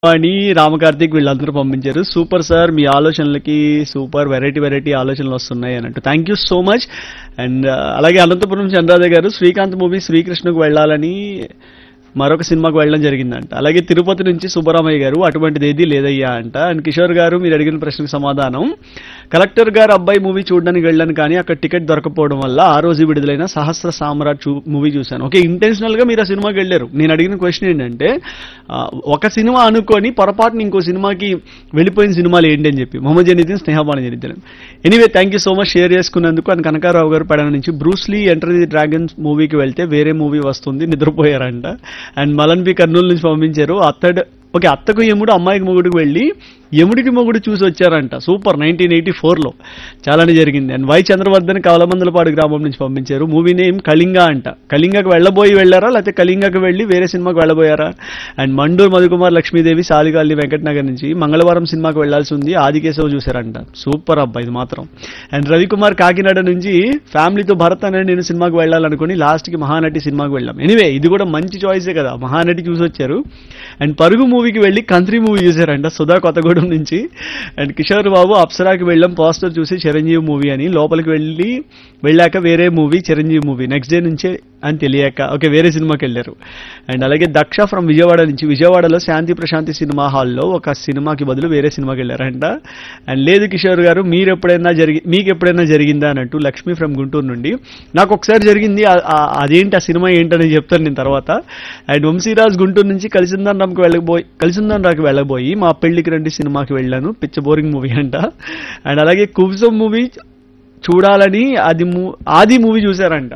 వాణి రామకార్తిక్ వీళ్ళందరూ పంపించారు super sir మీ ఆలోచనలకి సూపర్ వెరైటీ వెరైటీ ఆలోచనలు వస్తున్నాయి అన్నట్టు thank you so much and అలాగే అనంతపురం చంద్రాద గారు శ్రీకాంత్ మూవీ శ్రీకృష్ణకు వెళ్ళాలని మరొక సినిమాకు వెళ్ళడం జరిగిందంట అలాగే తిరుపతి నుంచి సుబ్బరామయ్య గారు అటువంటిది ఏదీ లేదయ్యా అంట అండ్ కిషోర్ గారు మీరు అడిగిన ప్రశ్నకు సమాధానం కలెక్టర్ గారు అబ్బాయి మూవీ చూడడానికి వెళ్ళాను కానీ అక్కడ టికెట్ దొరకపోవడం వల్ల ఆ రోజు విడుదలైన సహస్ర సామ్రాట్ చూ మూవీ చూశాను ఓకే ఇంటెన్షనల్ గా మీరు ఆ సినిమాకి వెళ్ళారు నేను అడిగిన క్వశ్చన్ ఏంటంటే ఆ, ఒక సినిమా అనుకొని పొరపాటున ఇంకో సినిమాకి వెళ్ళిపోయిన సినిమాలు ఏంటి అని చెప్పి మొహమ్మద్ జనీద్దీన్ స్నేహబాణ Janeeddin anyway thank you so much share చేసుకున్నందుకు అని కనకారావు గారు పడన నుంచి బ్రూస్లీ ఎంటర్ ది డ్రాగన్స్ మూవీకి వెళ్తే వేరే మూవీ వస్తుంది నిద్రపోయారంట అండ్ మలన్ బి కర్నూలు నుంచి పంపించారు అత్తడు ఓకే అత్తకు యముడు అమ్మాయికి మొగుడికి వెళ్ళి యముడికి మొగుడు చూసి వచ్చారంట సూపర్ నైన్టీన్ ఎయిటీ ఫోర్లో చాలానే జరిగింది అండ్ వై చంద్రవర్ధన్ కవలమందలపాడు గ్రామం నుంచి పంపించారు మూవీ నేమ్ కళింగ అంట కళింగకు వెళ్ళబోయి వెళ్ళారా లేకపోతే కళింగకు వెళ్ళి వేరే సినిమాకి వెళ్ళబోయారా అండ్ మండూరు మధుకుమార్ లక్ష్మీదేవి సాలిగాల్లి వెంకటనగర్ నుంచి మంగళవారం సినిమాకి వెళ్లాల్సి ఉంది ఆదికేశవ్ చూశారంట సూపర్ అబ్బా ఇది మాత్రం అండ్ రవికుమార్ కాకినాడ నుంచి ఫ్యామిలీతో భరత్ అనే నేను సినిమాకి వెళ్ళాలనుకుని లాస్ట్కి మహానటి సినిమాకి వెళ్ళాం ఎనీవే ఇది కూడా మంచి చాయిసే కదా మహానటి చూసి వచ్చారు అండ్ పరుగు మూవీకి వెళ్ళి కంత్రి మూవీ చూశారంట సుధా కొత్తగూడెం నుంచి అండ్ కిషోర్ బాబు అప్సరాకి వెళ్ళాం పోస్టర్ చూసి చిరంజీవి మూవీ అని లోపలికి వెళ్ళి వెళ్ళాక వేరే movie Chiranjeevi movie next day నుంచే అని తెలియక ఓకే వేరే సినిమాకి వెళ్ళారు అండ్ అలాగే దక్ష ఫ్రమ్ విజయవాడ నుంచి విజయవాడలో శాంతి ప్రశాంతి సినిమా హాల్లో ఒక సినిమాకి బదులు వేరే సినిమాకి వెళ్ళారంట అండ్ లేదు కిషోర్ గారు మీరు ఎప్పుడైనా జరిగి మీకు ఎప్పుడైనా జరిగిందా అన్నట్టు లక్ష్మి ఫ్రమ్ గుంటూరు నుండి నాకు ఒకసారి జరిగింది ఆ- ఆ- అదేంటి ఆ సినిమా ఏంటని చెప్తాను నేను తర్వాత అండ్ వంశీరాజ్ గుంటూరు నుంచి కలిసిందని రామ్కి వెళ్ళబోయి కలిసిందని రాకి వెళ్ళబోయి మా పెళ్లికి రండి సినిమాకి వెళ్ళాను పిచ్చ బోరింగ్ మూవీ అంట అండ్ అలాగే కుబ్సం మూవీ చూడాలని అది మూ- ఆది మూవీ చూశారంట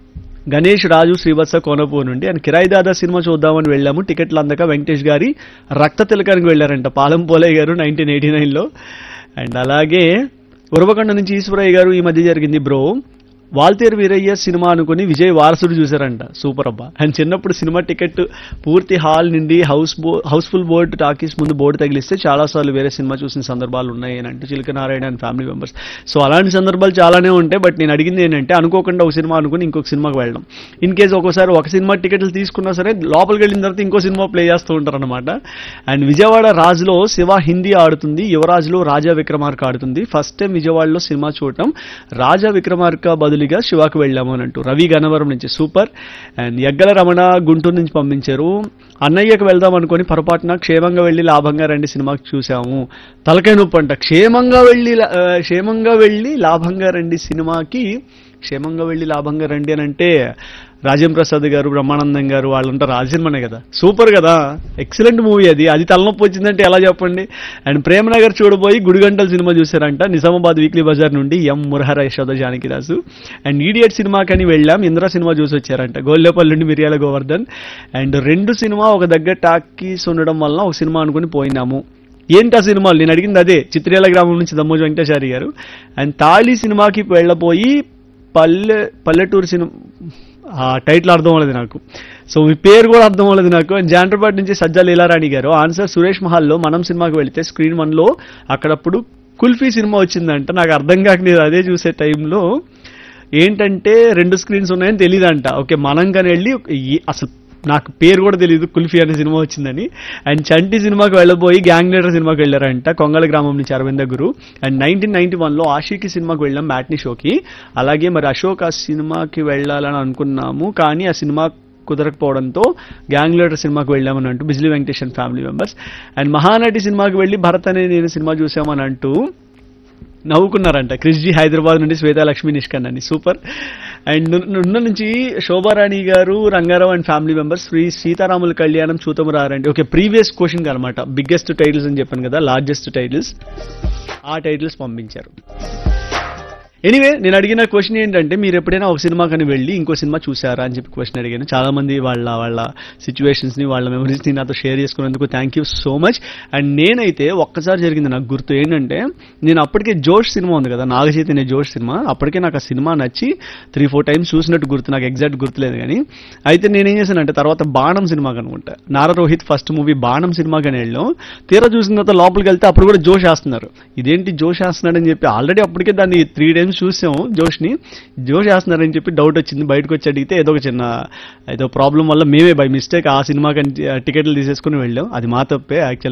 గణేష్ రాజు శ్రీవత్స కోనపూర్ నుండి అండ్ కిరాయి దాదా సినిమా చూద్దామని వెళ్ళాము టికెట్లు అందక వెంకటేష్ గారి రక్త తిలకానికి వెళ్ళారంట పాలం పోలయ్య గారు నైన్టీన్ ఎయిటీ నైన్లో అండ్ అలాగే ఉరవకొండ నుంచి ఈశ్వరయ్య గారు ఈ మధ్య జరిగింది బ్రో వాల్తేరు వీరయ్య సినిమా అనుకుని విజయ్ వారసుడు చూశారంట సూపర్ అబ్బా అండ్ చిన్నప్పుడు సినిమా టికెట్ పూర్తి హాల్ నుండి హౌస్ బో హౌస్ఫుల్ బోర్డు టాకీస్ ముందు బోర్డు తగిలిస్తే చాలాసార్లు వేరే సినిమా చూసిన సందర్భాలు ఉన్నాయి అని అంటూ Chilaka Narayana and family members so అలాంటి సందర్భాలు చాలానే ఉంటాయి బట్ నేను అడిగింది ఏంటంటే అనుకోకుండా ఒక సినిమా అనుకుని ఇంకొక సినిమాకి వెళ్ళడం ఇన్ కేస్ ఒక్కోసారి ఒక సినిమా టికెట్లు తీసుకున్నా సరే లోపలికి వెళ్ళిన తర్వాత ఇంకో సినిమా ప్లే చేస్తూ ఉంటారు అనమాట అండ్ విజయవాడ రాజులో శివ హిందీ ఆడుతుంది యువరాజులో రాజా విక్రమార్క ఆడుతుంది ఫస్ట్ టైం విజయవాడలో సినిమా చూడటం రాజా విక్రమార్క బదులుగా శివాకు వెళ్ళాము అని అంటూ రవి గన్నవరం నుంచి సూపర్ అండ్ ఎగ్గల రమణ గుంటూరు నుంచి పంపించారు అన్నయ్యకు వెళ్దాం అనుకొని పొరపాటున క్షేమంగా వెళ్ళి లాభంగా రండి సినిమాకి చూసాము తలకాయ నొప్పి అంట క్షేమంగా వెళ్ళి లా- ఆ, క్షేమంగా వెళ్ళి లాభంగా రండి సినిమాకి క్షేమంగా వెళ్ళి లాభంగా రండి అని అంటే రాజేంద్ర ప్రసాద్ గారు బ్రహ్మానందం గారు వాళ్ళంతా రాజసినిమానే కదా సూపర్ కదా ఎక్సలెంట్ మూవీ అది అది తలనొప్పి వచ్చిందంటే ఎలా చెప్పండి అండ్ ప్రేమనగర్ చూడబోయి గుడిగంటల సినిమా చూసారంట నిజామాబాద్ వీక్లీ బజార్ నుండి M Murahara Yashoda Janakidasu and idiot సినిమాకని వెళ్ళాం ఇంద్ర సినిమా చూసి వచ్చారంట గోల్లేపల్లి నుండి మిరియాల గోవర్ధన్ అండ్ రెండు సినిమా ఒక దగ్గర టాకీస్ ఉండడం వల్ల ఒక సినిమా అనుకుని పోయినాము ఏంటి ఆ సినిమాలు నేను అడిగింది అదే చిత్రేల గ్రామం నుంచి దమ్మోజు వెంకటేశారి గారు అండ్ తాళి సినిమాకి వెళ్ళబోయి పల్లె పల్లెటూరు సినిమా ఆ టైటిల్ అర్థం అవ్వలేదు నాకు సో మీ పేరు కూడా అర్థం అవ్వలేదు నాకు అండ్ జాండ్రపాటి నుంచి సజ్జా లీలారాణి గారు ఆన్సర్ సురేష్ మహల్లో మనం సినిమాకి వెళితే స్క్రీన్ వన్ లో అక్కడప్పుడు కుల్ఫీ సినిమా వచ్చిందంట నాకు అర్థం కాక నేను అదే చూసే టైంలో ఏంటంటే రెండు స్క్రీన్స్ ఉన్నాయని తెలియదంట ఓకే మనం కానీ వెళ్ళి ఈ- అసలు నాకు పేరు కూడా తెలియదు కుల్ఫీ అనే సినిమా వచ్చిందని అండ్ చంటి సినిమాకి వెళ్ళబోయి గ్యాంగ్ లీడర్ సినిమాకి వెళ్ళారంట కొంగళ గ్రామం నుంచి Aravinda Guru and nineteen ninety వన్లో ఆషీకి సినిమాకి వెళ్ళాం మ్యాట్నీ షోకి అలాగే మరి అశోక్ ఆ సినిమాకి వెళ్ళాలని అనుకున్నాము కానీ ఆ సినిమా కుదరకపోవడంతో గ్యాంగ్ లీడర్ సినిమాకి వెళ్ళామని అంటూ Bijli Venkatesan family members and Mahanati సినిమాకి వెళ్ళి భరత్ అనే నేను సినిమా చూసామని అంటూ నవ్వుకున్నారంట క్రిష్జీ హైదరాబాద్ నుండి శ్వేతా లక్ష్మి నిష్కన్ అని సూపర్ అండ్ ను- నున్న నుంచి శోభారాణి గారు Rangarao and family members Sri సీతారాముల కళ్యాణం చూతమరారండి ఓకే ప్రీవియస్ క్వశ్చన్ అనమాట బిగ్గెస్ట్ టైటిల్స్ అని చెప్పాను కదా లార్జెస్ట్ టైటిల్స్ ఆ టైటిల్స్ పంపించారు ఎనీవే నేను అడిగిన క్వశ్చన్ ఏంటంటే మీరు ఎప్పుడైనా ఒక సినిమా కానీ వెళ్ళి ఇంకో సినిమా చూసారా అని చెప్పి క్వశ్చన్ అడిగాను చాలా మంది వాళ్ళ వాళ్ళ సిచ్యువేషన్స్ ని వాళ్ళ మెమరీస్ ని నాతో షేర్ చేసుకున్నందుకు thank you so much and నేనైతే ఒక్కసారి జరిగింది నాకు గుర్తు ఏంటంటే నేను అప్పటికే జోష్ సినిమా ఉంది కదా నాగచైతన్య జోష్ సినిమా అప్పటికే నాకు ఆ సినిమా నచ్చి త్రీ ఫోర్ టైమ్స్ చూసినట్టు గుర్తు నాకు ఎగ్జాక్ట్ గుర్తులేదు కానీ అయితే నేనేం చేశానంటే తర్వాత బాణం సినిమాకి అనుకుంటా నారా రోహిత్ ఫస్ట్ మూవీ బాణం సినిమాకి వెళ్ళాం తీరా చూసిన తర్వాత లోపలికి వెళ్తే అప్పుడు కూడా జోష్ వేస్తున్నారు ఇదేంటి జోష్ వేస్తున్నాడని చెప్పి ఆల్రెడీ అప్పటికే దాన్ని త్రీ టైమ్స్ చూసాము జోష్ని జోష్ వేస్తున్నారని చెప్పి డౌట్ వచ్చింది బయటకు వచ్చి అడిగితే ఏదో ఒక చిన్న ఏదో ప్రాబ్లం వల్ల మేమే బై మిస్టేక్ ఆ సినిమాకి టికెట్లు తీసేసుకుని వెళ్ళాం అది మా తప్పే యాక్చువల్